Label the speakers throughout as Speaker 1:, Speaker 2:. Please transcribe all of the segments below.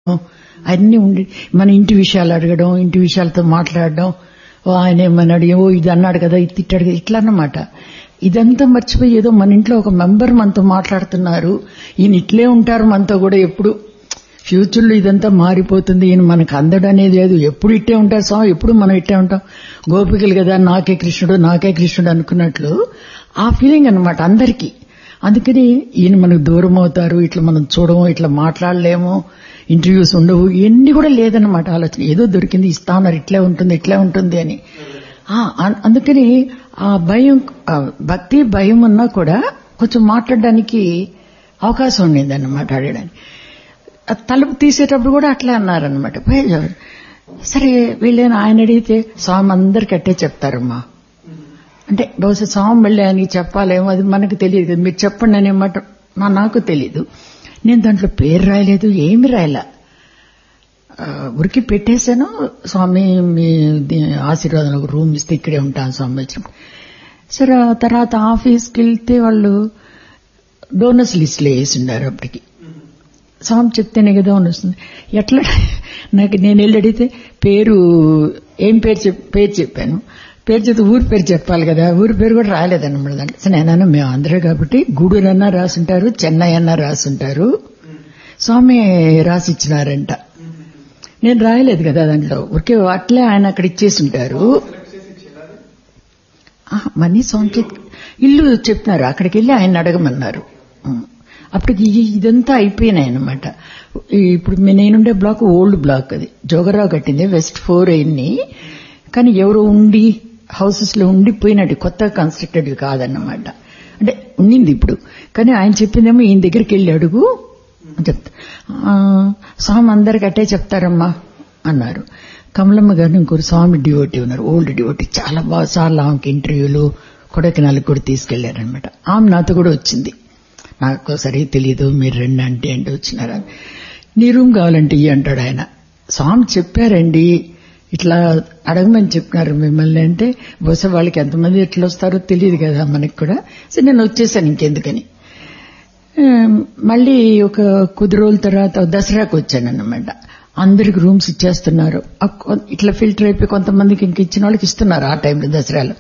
Speaker 1: అన్ని ఉండి మన ఇంటి విషయాలు అడగడం ఇంటి విషయాలతో మాట్లాడడం ఓ ఆయన ఏమన్నాడు ఓ ఇది అన్నాడు కదా ఇది తిట్టాడు కదా ఇట్లా అన్నమాట ఇదంతా మర్చిపోయి ఏదో మన ఇంట్లో ఒక మెంబర్ మనతో మాట్లాడుతున్నారు ఈయన ఇట్లే ఉంటారు మనతో కూడా ఎప్పుడు ఫ్యూచర్లో ఇదంతా మారిపోతుంది ఈయన మనకు అందడం అనేది లేదు ఎప్పుడు ఇట్టే ఉంటారు స్వామి ఎప్పుడు మనం ఇట్టే ఉంటాం గోపికలు కదా నాకే కృష్ణుడు నాకే కృష్ణుడు అనుకున్నట్లు ఆ ఫీలింగ్ అనమాట అందరికీ అందుకని ఈయన మనకు దూరం అవుతారు ఇట్లా మనం చూడము ఇట్లా మాట్లాడలేము ఇంటర్వ్యూస్ ఉండవు ఇవన్నీ కూడా లేదన్నమాట ఆలోచన ఏదో దొరికింది ఇస్తా ఉన్నారు ఇట్లే ఉంటుంది ఇట్లే ఉంటుంది అని అందుకని ఆ భయం భక్తి భయం ఉన్నా కూడా కొంచెం మాట్లాడడానికి అవకాశం ఉండేది అన్నమాట అడగడానికి తలుపు తీసేటప్పుడు కూడా అట్లా అన్నారనమాట సరే వీళ్ళని ఆయన అడిగితే స్వామి అందరికి అట్టే చెప్తారమ్మా అంటే బహుశా స్వామి మళ్ళీ ఆయనకి చెప్పాలేమో అది మనకు తెలియదు కదా మీరు చెప్పండి అనే మాట నాకు తెలీదు నేను దాంట్లో పేరు రాయలేదు ఏమి రాయలా ఉరికి పెట్టేశాను స్వామి మీ ఆశీర్వాదం ఒక రూమ్ ఇస్తే ఇక్కడే ఉంటాను స్వామి వచ్చినప్పుడు సరే తర్వాత ఆఫీస్కి వెళ్తే వాళ్ళు డోనర్స్ లిస్ట్లో వేసిండారు అప్పటికి స్వామి చెప్తేనే కదా వస్తుంది ఎట్లా నాకు నేను వెళ్ళి అడిగితే పేరు ఏం పేరు చెప్ పేరు చెప్పాను పేరు చెప్తే ఊరి పేరు చెప్పాలి కదా ఊరి పేరు కూడా రాలేదన్నమాట దాంట్లో సరే నేను మేము ఆంధ్ర కాబట్టి గూడూరు అన్నా రాసుంటారు చెన్నై అన్నా రాసుంటారు స్వామి రాసి ఇచ్చినారంట నేను రాయలేదు కదా దాంట్లో ఊరికే అట్లే ఆయన అక్కడ ఇచ్చేసి ఉంటారు మనీ స్వామి ఇల్లు చెప్పినారు అక్కడికి వెళ్ళి ఆయన అడగమన్నారు అప్పటికి ఇదంతా అయిపోయినాయి అనమాట ఇప్పుడు నేనుండే బ్లాక్ ఓల్డ్ బ్లాక్ అది జోగరావు కట్టింది వెస్ట్ ఫోర్ అయింది కానీ ఎవరు ఉండి హౌసెస్ లో ఉండిపోయినట్టు కొత్తగా కన్స్ట్రక్టెడ్ కాదన్నమాట అంటే ఉండింది ఇప్పుడు కానీ ఆయన చెప్పిందేమో ఈయన దగ్గరికి వెళ్ళి అడుగు చెప్తా స్వామి అందరికి అట్టే చెప్తారమ్మా అన్నారు కమలమ్మ గారిని ఇంకొక స్వామి డివోటీ ఉన్నారు ఓల్డ్ డివోటీ చాలా బాగా సార్లు ఆమెకి ఇంటర్వ్యూలు కొడైకెనాల్కి కూడా తీసుకెళ్లారనమాట ఆమె నాతో కూడా వచ్చింది నాకు సరిగ్గా తెలియదు మీరు రెండు అంటే అంటే వచ్చినారా నీ రూమ్ కావాలంటే ఇవి అంటాడు ఆయన స్వామి చెప్పారండి ఇట్లా అడగమని చెప్పినారు మిమ్మల్ని అంటే బహుశా వాళ్ళకి ఎంతమంది ఎట్లా వస్తారో తెలియదు కదా మనకి కూడా సరే నేను వచ్చేసాను ఇంకెందుకని మళ్ళీ ఒక కొద్ది రోజుల తర్వాత దసరాకు వచ్చాను అన్నమాట అందరికి రూమ్స్ ఇచ్చేస్తున్నారు ఇట్లా ఫిల్టర్ అయిపోయి కొంతమందికి ఇంక ఇచ్చిన వాళ్ళకి ఇస్తున్నారు ఆ టైంలో దసరాలో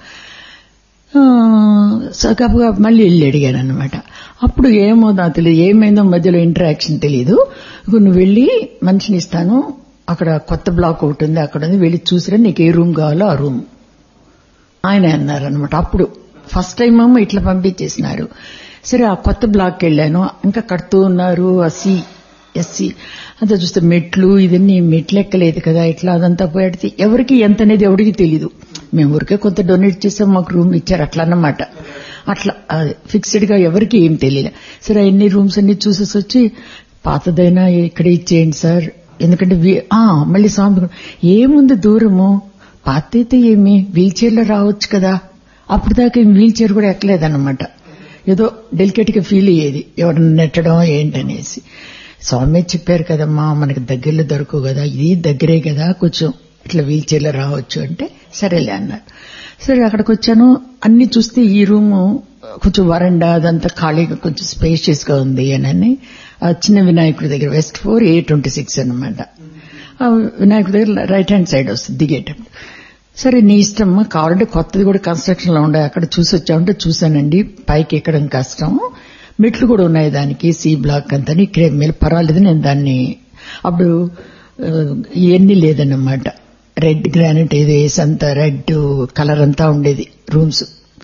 Speaker 1: సగపుగా మళ్ళీ వెళ్ళి అడిగాను అనమాట అప్పుడు ఏమో నాకు తెలియదు ఏమైందో మధ్యలో ఇంటరాక్షన్ తెలియదు నువ్వు వెళ్ళి మనిషిని ఇస్తాను అక్కడ కొత్త బ్లాక్ ఒకటి ఉంది అక్కడ ఉంది వెళ్ళి చూసిరా నీకు ఏ రూమ్ కావాలో ఆ రూమ్ ఆయన అన్నారనమాట అప్పుడు ఫస్ట్ టైం ఏమో ఇట్లా పంపించేసినారు సరే ఆ కొత్త బ్లాక్కి వెళ్ళాను ఇంకా కడుతూ ఉన్నారు ఆ సి ఎస్సీ అంతా చూస్తే మెట్లు ఇవన్నీ మెట్లు ఎక్కలేదు కదా ఇట్లా అదంతా పోయాడితే ఎవరికి ఎంత అనేది ఎవరికి తెలీదు మేము ఊరికే కొంత డొనేట్ చేసాం మాకు రూమ్ ఇచ్చారు అట్లా అన్నమాట అట్లా ఫిక్స్డ్ గా ఎవరికి ఏం తెలియలే సరే ఎన్ని రూమ్స్ అన్ని చూసేసి వచ్చి పాతదైనా ఇక్కడే ఇచ్చేయండి సార్ ఎందుకంటే మళ్ళీ స్వామి ఏముంది దూరము పాత అయితే ఏమి వీల్ చైర్ లో రావచ్చు కదా అప్పుడు దాకా వీల్ చైర్ కూడా ఎక్కలేదన్నమాట ఏదో డెలికేట్ గా ఫీల్ అయ్యేది ఎవరిని నెట్టడం ఏంటనేసి స్వామి చెప్పారు కదమ్మా మనకి దగ్గరలో దొరకవు కదా ఇది దగ్గరే కదా కొంచెం ఇట్లా వీల్ చైర్లో రావచ్చు అంటే సరేలే అన్నారు సరే అక్కడికి వచ్చాను అన్ని చూస్తే ఈ రూము కొంచెం వరండా అదంతా ఖాళీగా కొంచెం స్పేషియస్ గా ఉంది అని చిన్న వినాయకుడి దగ్గర west four A twenty six అనమాట వినాయకుడి దగ్గర రైట్ హ్యాండ్ సైడ్ వస్తుంది దిగేటప్పుడు సరే నీ ఇష్టం కావాలంటే కొత్తది కూడా కన్స్ట్రక్షన్ లో ఉండే అక్కడ చూసి వచ్చామంటే చూశానండి పైకి ఎక్కడం కష్టం మెట్లు కూడా ఉన్నాయి దానికి సి బ్లాక్ అంతా ఇక్కడే మేలు పర్వాలేదు నేను దాన్ని అప్పుడు ఇవన్నీ లేదన్నమాట రెడ్ గ్రానైట్ ఏదో వేసి అంత రెడ్ కలర్ అంతా ఉండేది రూమ్స్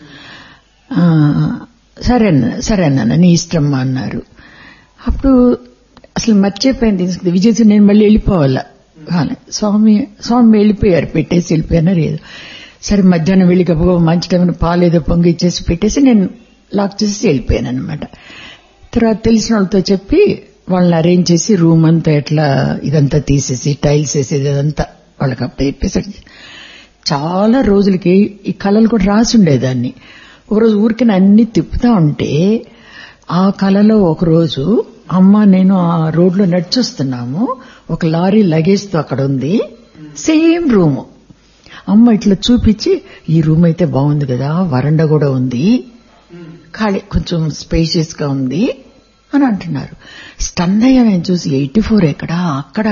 Speaker 1: సరే అన్న సరే అన్న నీ ఇష్టం అన్నారు అప్పుడు అసలు మర్చిపోయింది విజయ్ నేను మళ్ళీ వెళ్ళిపోవాలా స్వామి స్వామి వెళ్ళిపోయారు పెట్టేసి వెళ్ళిపోయినారు ఏదో సరే మధ్యాహ్నం వెళ్ళి గబగబ మంచి టైం పాలు ఏదో పొంగి ఇచ్చేసి పెట్టేసి నేను లాక్ చేసి వెళ్ళిపోయాను అనమాట తర్వాత తెలిసిన వాళ్ళతో చెప్పి వాళ్ళని అరేంజ్ చేసి రూమ్ అంతా ఎట్లా ఇదంతా తీసేసి టైల్స్ వేసేది అదంతా వాళ్ళకి అప్పుడు చెప్పేసాడు చాలా రోజులకి ఈ కళలు కూడా రాసి ఉండేదాన్ని ఒకరోజు ఊరికి అన్ని తిప్పుతా ఉంటే ఆ కళలో ఒకరోజు అమ్మ నేను ఆ రోడ్లో నడిచొస్తున్నాము ఒక లారీ లగేజ్ తో అక్కడ ఉంది సేమ్ రూము అమ్మ ఇట్లా చూపించి ఈ రూమ్ అయితే బాగుంది కదా వరండా కూడా ఉంది ఖాళీ కొంచెం స్పేషియస్ గా ఉంది అని అంటున్నారు స్టన్ అయ్యా నేను చూసి ఎయిటీ ఫోర్ ఎక్కడా అక్కడ